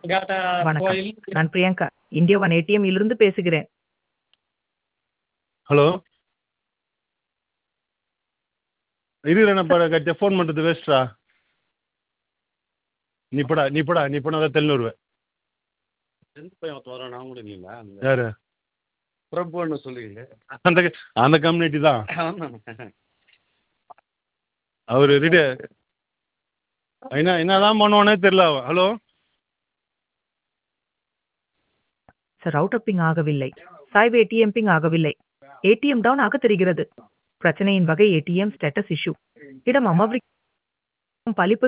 வணக்கம் நான் Priyanka India one ATM இலிருந்து பேசுகிறேன் ஹலோ ಇರಿ ಏನಪ್ಪ ಗಟ್ಟೆ ಫೋನ್ ಮಾಡಿದ್ದು ವೇಸ್ಟ್ರಾ நீ போடா நீ போடா நீ போனா தெல்லுருவே டென்த் பையன் ஒருத்தன் வரான் நான் கூட இல்லைங்களா அந்த யாரு பிரபுன்னு சொல்லுவீங்க அந்த அந்த கம்யூனிட்டி தான் அவன் அவர் ரெடி என்ன என்னதான் பண்ணுவானே தெரியல அவன் ஹலோ சார் அவுட் பிங் ஆகவில்லை சாய்வு ஏடிஎம் பிங் ஆகவில்லை ஏடிஎம் டவுன் ஆக தெரிகிறது பிரச்சனையின் வகை ஏடிஎம் ஸ்டேட்டஸ் இஷ்யூ இடம் அமர்வி பலிப்பு